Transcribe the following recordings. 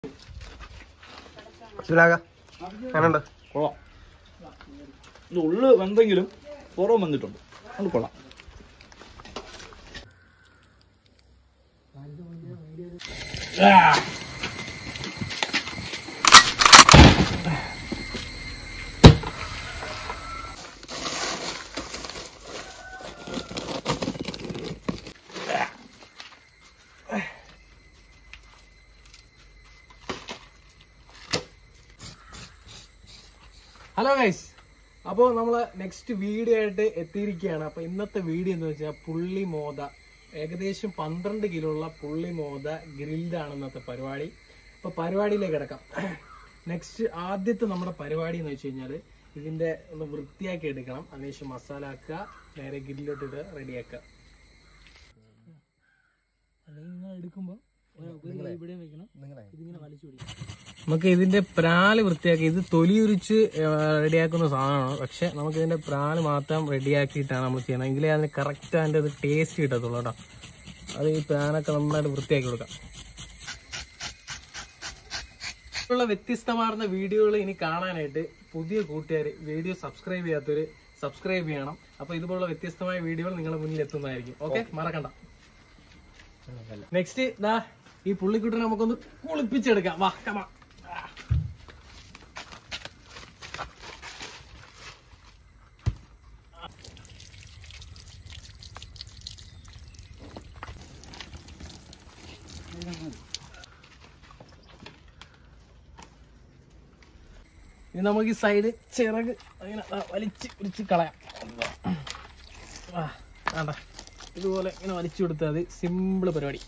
ശിവരാഗ ഞാനുണ്ട് കൊള്ളാം ഇത് ഉള്ളു വെന്തെങ്കിലും പുറം വന്നിട്ടുണ്ട് അത് കൊള്ളാം ഹലോ ഗൈസ് അപ്പോൾ നമ്മൾ നെക്സ്റ്റ് വീഡിയോ ആയിട്ട് എത്തിയിരിക്കുകയാണ് അപ്പോൾ ഇന്നത്തെ വീഡിയോ എന്ന് വെച്ചാൽ പുള്ളി മോദ ഏകദേശം പന്ത്രണ്ട് കിലോ ഉള്ള പുള്ളി മോദ ഗ്രിൽഡ് ആണ് ഇന്നത്തെ പരിപാടി അപ്പോൾ പരിപാടിയിലേക്ക് കിടക്കാം നെക്സ്റ്റ് ആദ്യത്തെ നമ്മുടെ പരിപാടി എന്ന് വെച്ച് കഴിഞ്ഞാൽ ഇതിന്റെ ഒന്ന് വൃത്തിയാക്കി എടുക്കണം അതിനുശേഷം മസാല ആക്കുക നേരെ ഗ്രില്ലോട്ടിട്ട് റെഡിയാക്കുക എടുക്കുമ്പോൾ ഇവിടെ വെക്കണം ഇതിങ്ങനെ വലിച്ചു പിടിക്കണം നമുക്ക് ഇതിന്റെ പ്രാല് വൃത്തിയാക്കി ഇത് തൊലി ഉരിച്ച് റെഡിയാക്കുന്ന സാധനമാണ് പക്ഷെ നമുക്ക് ഇതിന്റെ പ്രാല് മാത്രം റെഡിയാക്കിയിട്ടാണ് നമ്മൾ ചെയ്യണം എങ്കിലേ അതിന് കറക്റ്റ് അതിന്റെ ഒരു ടേസ്റ്റ് കിട്ടത്തുള്ളൂ കേട്ടോ അത് ഈ പാനൊക്കെ നന്നായിട്ട് വൃത്തിയാക്കി കൊടുക്കാം ഉള്ള വ്യത്യസ്തമാർന്ന വീഡിയോകൾ ഇനി കാണാനായിട്ട് പുതിയ കൂട്ടുകാർ വീഡിയോ സബ്സ്ക്രൈബ് ചെയ്യാത്തവര് സബ്സ്ക്രൈബ് ചെയ്യണം അപ്പൊ ഇതുപോലുള്ള വ്യത്യസ്തമായ വീഡിയോകൾ നിങ്ങളുടെ മുന്നിൽ എത്തുന്നതായിരിക്കും ഓക്കെ മറക്കണ്ട നെക്സ്റ്റ് ദാ ഈ പുള്ളിക്കുട്ടനെ നമുക്കൊന്ന് കുളിപ്പിച്ചെടുക്കാം വാ കമാ ഇനി നമുക്ക് ഈ സൈഡ് ചിറക് അങ്ങനെ ദാ വലിച്ച് വലിച്ച് കളയാം ആ വേണ്ട ഇതുപോലെ ഇങ്ങനെ വലിച്ചു കൊടുത്താൽ മതി സിമ്പിൾ പരിപാടി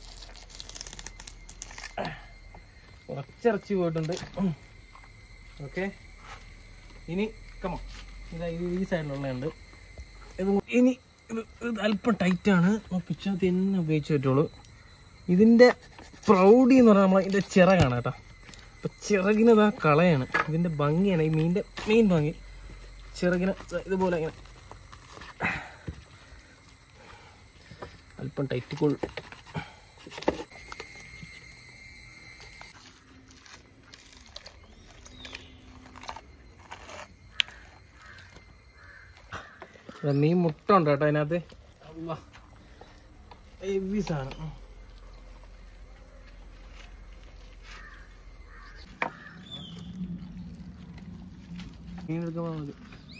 കുറച്ചിറച്ചി പോയിട്ടുണ്ട് ഓക്കെ ഇനി കമോ ഇതാ ഇത് ഈ സൈഡിലുള്ളതുണ്ട് ഇത് ഇനി ഇത് ഇത് അല്പം ടൈറ്റാണ് പിച്ചാത്തി തന്നെ ഉപയോഗിച്ച് പറ്റുള്ളൂ ഇതിൻ്റെ പ്രൗഡി എന്ന് പറഞ്ഞാൽ നമ്മൾ ഇതിൻ്റെ ചിറകാണ് കേട്ടോ അപ്പൊ ചിറകിന് ഇതാ കളയാണ് ഇതിൻ്റെ ഭംഗിയാണ് ഈ മീനിൻ്റെ മെയിൻ ഭംഗി ചിറകിന് ദാ ഇതുപോലെ ഇങ്ങനെ അല്പം ടൈറ്റ് കൊള്ളു ഇവിടെ മീൻ മുട്ട ഉണ്ട് കേട്ടോ അതിനകത്ത് അള്ളാ. heavy സാധനം മീൻ എടുക്കാൻ മതി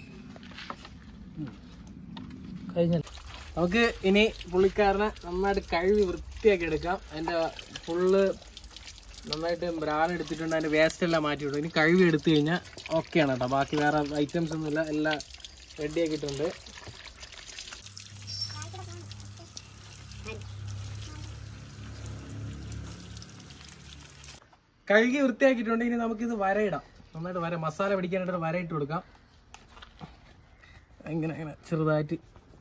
കഴിഞ്ഞ നമുക്ക് ഇനി പുള്ളിക്കാരനെ നന്നായിട്ട് കഴുകി വൃത്തിയാക്കി എടുക്കാം അതിന്റെ ഫുള്ള് നന്നായിട്ട് ബ്രാൻ എടുത്തിട്ടുണ്ട് അതിന്റെ വേസ്റ്റ് എല്ലാം മാറ്റി വിടും ഇനി കഴുകി എടുത്തു കഴിഞ്ഞാൽ ഓക്കെയാണ് കേട്ടോ ബാക്കി വേറെ ഐറ്റംസ് ഒന്നുമില്ല എല്ലാം റെഡി ആക്കിയിട്ടുണ്ട് കഴുകി വൃത്തിയാക്കിയിട്ടുണ്ട് ഇനി നമുക്കിത് വരയിടാം നന്നായിട്ട് വര മസാല പിടിക്കാനായിട്ട് ഒരു വരയിട്ട് കൊടുക്കാം ഇങ്ങനെ ഇങ്ങനെ ചെറുതായിട്ട്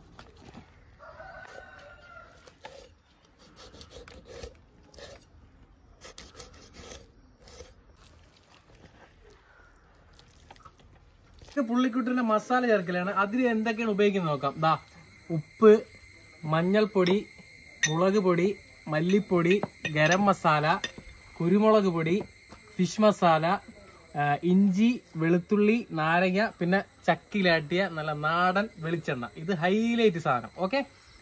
ഇത് പുള്ളിക്കുട്ടിന്റെ മസാല ചേർക്കലാണ് അതിന് എന്തൊക്കെയാണ് ഉപയോഗിക്കുന്നത് നോക്കാം ദാ ഉപ്പ് മഞ്ഞൾപ്പൊടി മുളക് പൊടി മല്ലിപ്പൊടി ഗരം മസാല കുരുമുളക് പൊടി ഫിഷ് മസാല ആ, ഇഞ്ചി വെളുത്തുള്ളി നാരങ്ങ പിന്നെ ചക്കിലാട്ടിയ നല്ല നാടൻ വെളിച്ചെണ്ണ ഇത് ഹൈലൈറ്റ് സാധനം ഓക്കെ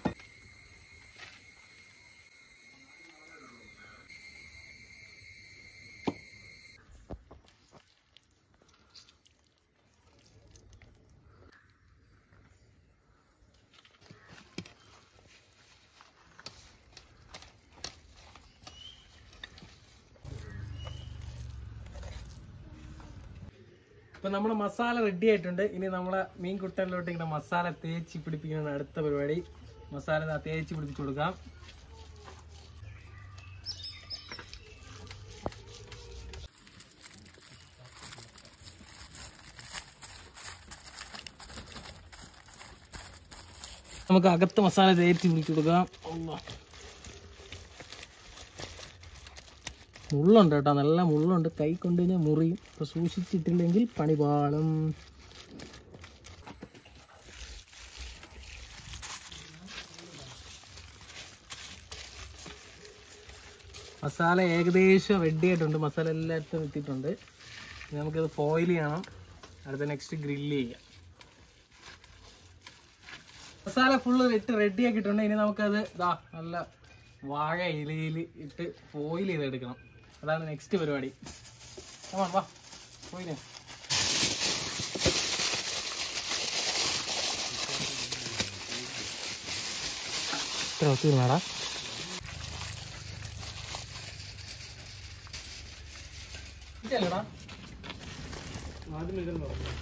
ഇപ്പൊ നമ്മുടെ മസാല റെഡി ആയിട്ടുണ്ട് ഇനി നമ്മളെ മീൻ കുട്ടനിലോട്ട് ഇങ്ങനെ മസാല തേച്ച് പിടിപ്പിക്കുന്ന അടുത്ത പരിപാടി മസാല ദാ തേച്ച് പിടിപ്പിച്ചു കൊടുക്കാം നമുക്ക് അകത്ത് മസാല തേച്ച് പിടിച്ചു കൊടുക്കാം അള്ളാ. മുള്ളുണ്ട് കേട്ടോ നല്ല മുള്ളുണ്ട് കൈ കൊണ്ട് കഴിഞ്ഞാൽ മുറിയും അപ്പൊ സൂക്ഷിച്ചിട്ടില്ലെങ്കിൽ പണി പാളും മസാല ഏകദേശം റെഡി ആയിട്ടുണ്ട് മസാല എല്ലായിടത്തും എത്തിയിട്ടുണ്ട് ഇനി നമുക്കിത് ഫോയിൽ ചെയ്യണം അടുത്ത നെക്സ്റ്റ് ഗ്രില്ല് ചെയ്യാം മസാല ഫുള്ള് ഇട്ട് റെഡി ആക്കിയിട്ടുണ്ട് ഇനി നമുക്കത് ഇതാ നല്ല വാഴ ഇലയിൽ ഇട്ട് ഫോയിൽ ചെയ്തെടുക്കണം അതാണ് നെക്സ്റ്റ് പരിപാടി ആ വാ ഫോയിൽ തീർന്നാടാ ഇതല്ലടാ ആദ്യം ഇതെന്ന് പറഞ്ഞു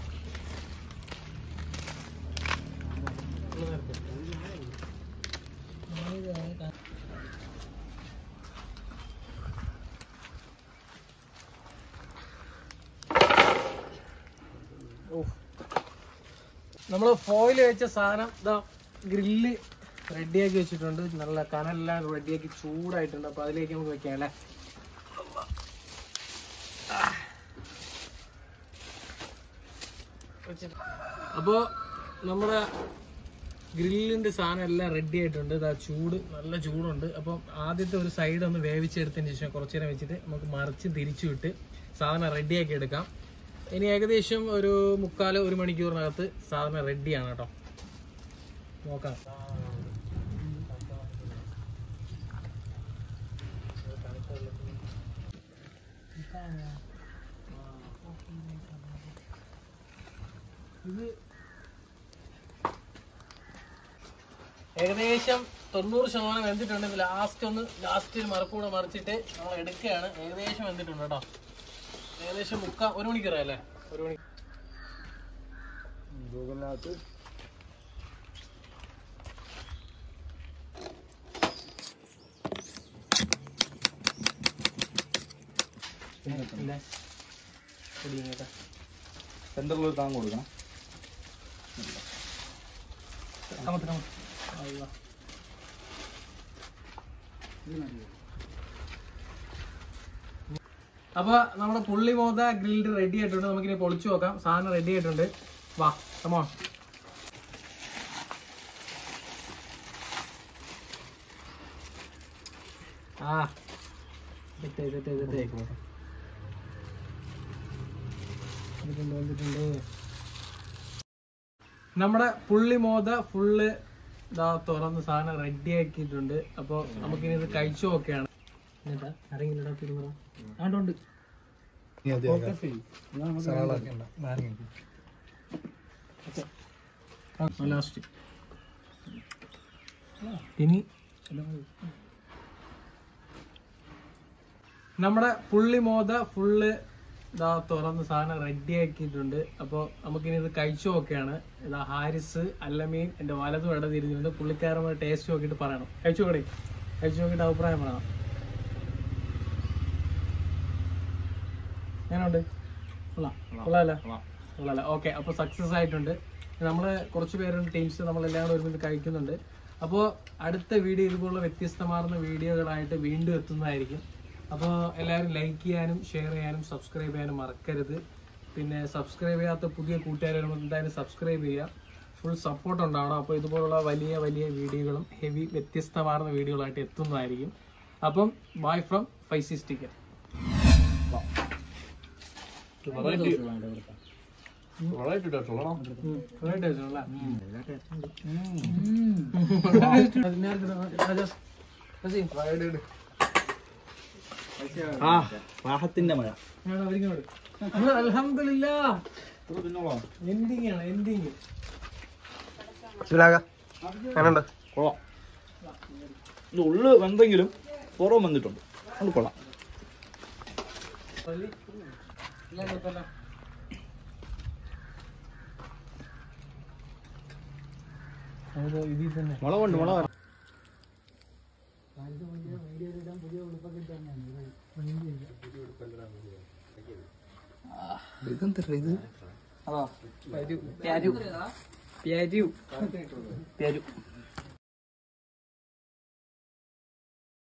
നമ്മൾ ഫോയിൽ വെച്ച സാധനം ഇതാ ഗ്രില്ല് റെഡിയാക്കി വെച്ചിട്ടുണ്ട് നല്ല കനെല്ലാം റെഡിയാക്കി ചൂടായിട്ടുണ്ട് അപ്പൊ അതിലേക്ക് നമുക്ക് വെക്കാം അല്ലേ അപ്പോൾ നമ്മുടെ ഗ്രില്ലിന്റെ സാധനം എല്ലാം റെഡി ആയിട്ടുണ്ട് ഇതാ ചൂട് നല്ല ചൂടുണ്ട് അപ്പം ആദ്യത്തെ ഒരു സൈഡ് ഒന്ന് വേവിച്ചെടുത്തതിന് ശേഷം കുറച്ച് നേരം വെച്ചിട്ട് നമുക്ക് മറിച്ച് തിരിച്ചു വിട്ട് സാധനം റെഡിയാക്കി എടുക്കാം ഇനി ഏകദേശം ഒരു മുക്കാല് ഒരു മണിക്കൂറിനകത്ത് സാധനം റെഡിയാണ് കേട്ടോ നോക്കാം ഇത് ഏകദേശം തൊണ്ണൂറ് ശതമാനം വെന്തിട്ടുണ്ട് ലാസ്റ്റ് ഒന്ന് ലാസ്റ്റ് ഒരു മറക്കൂടെ മറിച്ചിട്ട് നമ്മൾ എടുക്കുകയാണ് ഏകദേശം വെന്തിട്ടുണ്ട് കേട്ടോ ഏകദേശം മുക്കാ ഒരു മണിക്കൂറല്ലേ ഒരു മണി ഗൂഗിളിനകത്ത് ഇല്ല. പൊടി ഇങ്ങോട്ട്. സെന്ററിൽ ഒരു താങ്ങ് കൊടുക്കണം അങ്ങോട്ട്, അങ്ങോട്ട്. അയ്യോ. അപ്പൊ നമ്മുടെ പുള്ളി മോത ഗ്രിൽഡ് റെഡി ആയിട്ടുണ്ട് നമുക്കിനി പൊളിച്ചു നോക്കാം സാധനം റെഡി ആയിട്ടുണ്ട് വാ കമോൺ ആ സെറ്റ് സെറ്റ് സെറ്റ് വന്നിട്ടുണ്ട് വന്നിട്ടുണ്ട് നമ്മുടെ പുള്ളി മോത ഫുള്ള് ഇതാ തുറന്ന് സാധനം റെഡി ആക്കിയിട്ടുണ്ട് അപ്പോൾ നമുക്കിനി ഇത് കഴിച്ചു നോക്കെയാണ് എന്നിട്ടാ ആരെങ്കിലും തിരുമറ ആണ്ടുണ്ട് ലാസ്റ്റ് ഇനി നമ്മുടെ പുള്ളി മോത ഫുള്ള് ഇതാ തുറന്ന് സാധനം റെഡി ആക്കിയിട്ടുണ്ട് അപ്പോൾ നമുക്കിനി ഇത് കഴിച്ചു നോക്കെയാണ് ഇതാ ഹാരിസ് അല്ലമീൻ എൻ്റെ വലതും ഇട തിരിഞ്ഞിട്ടുണ്ട് പുള്ളിക്കാരന്മാർ ടേസ്റ്റ് നോക്കിയിട്ട് പറയണം കഴിച്ചു നോക്കണേ കഴിച്ചു നോക്കിയിട്ട് അഭിപ്രായം പറയണം എങ്ങനെയുണ്ട് കൊള്ളാം കൊള്ളാല്ലേ കൊള്ളാല്ലേ ഓക്കെ അപ്പോൾ സക്സസ് ആയിട്ടുണ്ട് നമ്മൾ കുറച്ച് പേരുണ്ട് ടീംസ് നമ്മളെല്ലാം കൂടെ ഒരുമിച്ച് കഴിക്കുന്നുണ്ട് അപ്പോൾ അടുത്ത വീഡിയോ ഇതുപോലുള്ള വ്യത്യസ്തമാർന്ന വീഡിയോകളായിട്ട് വീണ്ടും എത്തുന്നതായിരിക്കും അപ്പോൾ എല്ലാവരും ലൈക്ക് ചെയ്യാനും ഷെയർ ചെയ്യാനും സബ്സ്ക്രൈബ് ചെയ്യാനും മറക്കരുത് പിന്നെ സബ്സ്ക്രൈബ് ചെയ്യാത്ത പുതിയ കൂട്ടുകാർ വരുമ്പോൾ എന്തായാലും സബ്സ്ക്രൈബ് ചെയ്യുക ഫുൾ സപ്പോർട്ട് ഉണ്ടാവണം അപ്പോൾ ഇതുപോലുള്ള വലിയ വലിയ വീഡിയോകളും ഹെവി വ്യത്യസ്തമാർന്ന വീഡിയോകളായിട്ട് എത്തുന്നതായിരിക്കും അപ്പം by from Faizy sticker variety taste ഉള്ളതാണോ ആ പാഹത്തിന്റെ മഴ അലഹമില്ല ഇത് തിന്നോളാം എൻഡിങ് ആണ് എൻഡിങ് സുലാക എങ്ങനുണ്ട് കൊള്ളാം ഇത് ഉള്ളു വെന്തെങ്കിലും പുറം വന്നിട്ടുണ്ട് അത് കൊള്ളാം ഇതിൽ തന്നെ മുളകുണ്ട് മുളക് ഇത് അതാ പ്യാരു പ്യാരു പേരു